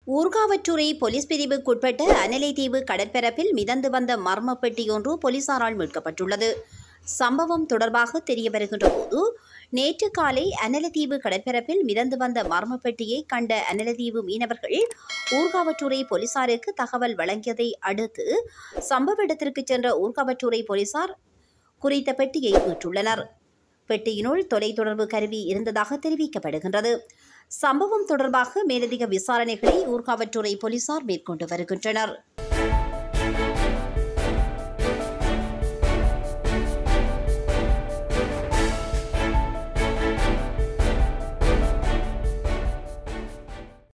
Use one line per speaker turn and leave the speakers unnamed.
Urkavalthurai police பிரிவுக்குட்பட்ட அனலைதீவு கடற்பரப்பில் மிதந்து வந்த மர்ம பெட்டி ஒன்று போலீசாரால் மீட்கப்பட்டுள்ளது சம்பவம் தொடர்பாக தெரிய வருகின்ற போது நேற்று காலை அனலதீவு கடற்பரப்பில் மிதந்து வந்த மர்ம பெட்டியை கண்ட அனலதீவு மீனவர்கள் ஊர்காவற்றுறை போலீசாருக்கு தகவல் வழங்கியதை அடுத்து சம்பவ இடத்திற்கு சென்ற ஊர்காவற்றுறை போலீசார் குறித்த பெட்டியை மீட்டுள்ளனர் பெட்டியினுள் தொலைத்தொடர்பு கருவி இருந்ததாக தெரிவிக்கப்படுகின்றது சம்பவம் தொடர்பாக மேலதிக விசாரணைகளை ஊர்காவற்றுறை போலீசார் மேற்கொண்டு வருகின்றனர்